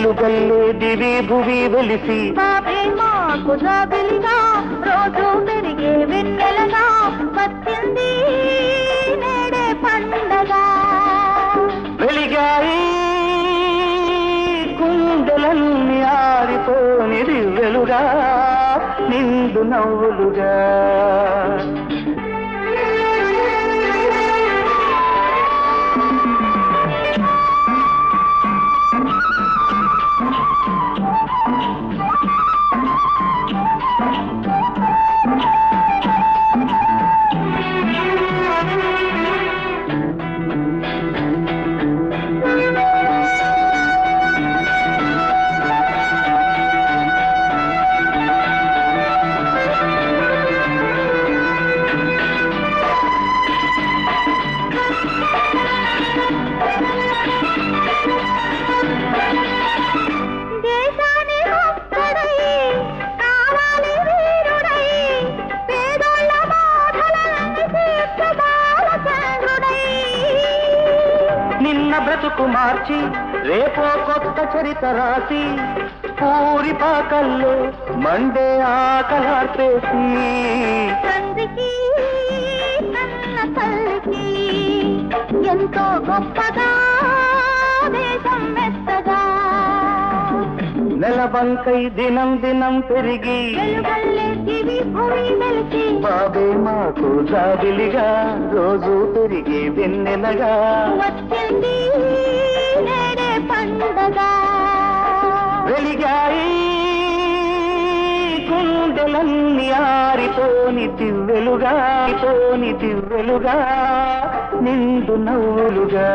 వెలుగల్లే దివి భువి వెలిసి బాబే మాకు జాబిలిగా రోజు పెరిగే వెన్నెలగా వచ్చింది నేడే పండగ వెలిగాయి కుండలన్నీ ఆరిపోనిది వెలుగా నిండు నవ్వులుగా దేశాన్ని ఒక్కడై కావాలి వీరుడై పేదోళ్ళ బాధలన్నీ తీర్చు బాలచంద్రుడై నిన్న బ్రతుకు మార్చి రేపో కొత్త చరిత రాసి పూరి పాకల్లో మండే ఆకలార్పేసి తండ్రికి కన్న తల్లికి ఎంతో గొప్పగా దేశం మెత్తగా నెలబంకై దినం దినం పెరిగి వెలుగల్లే దివి భూమి వెలిసి బాబే మాకు జాబిలిగా రోజు పెరిగి వెన్నెలగా వచ్చింది నేడే పండగ వెలిగాయి గుండెలన్నీ ఆరిపోని దివ్వెలుగా పోని దివ్వెలుగా నిండు నవ్వులుగా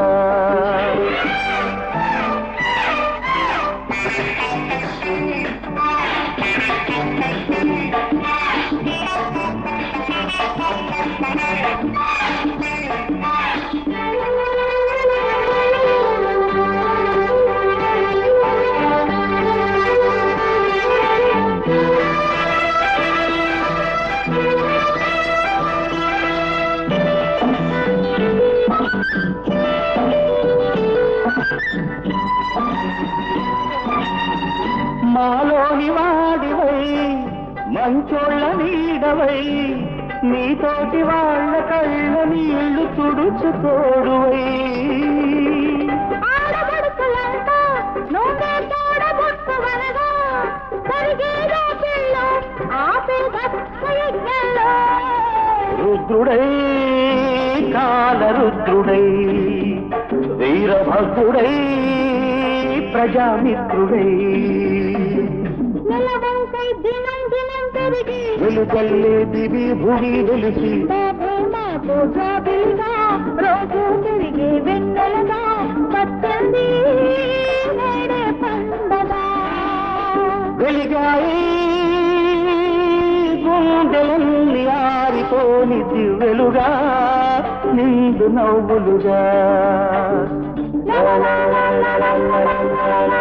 మాలోని వాడివై మంచోళ్ళ నీడవై నీతోటి వాళ్ళ కళ్ళ నీళ్లు తుడుచు తోడువై ఆడబడుకులంతా నువ్వే తోడబుట్టువనగా జరిగేదో పిల్లు ఆపే యజ్ఞంలో రుద్రుడై కాలరుద్రుడై వీరభద్రుడై ప్రజామిత్రుడై నిలవంకై దినం దినం పెరిగి వెలుగల్లే దివి భువి వెలిసి బాబు మాకు జాబిలిగా రోజు తిరిగి వెన్నెలగా పచ్చంది నేడే పండగ వెలిగాయి గుండెలన్నీ ఆరిపోని దివ్వెలుగా నిండు నవ్వులుగా లా లా లా లా లా లా లా లా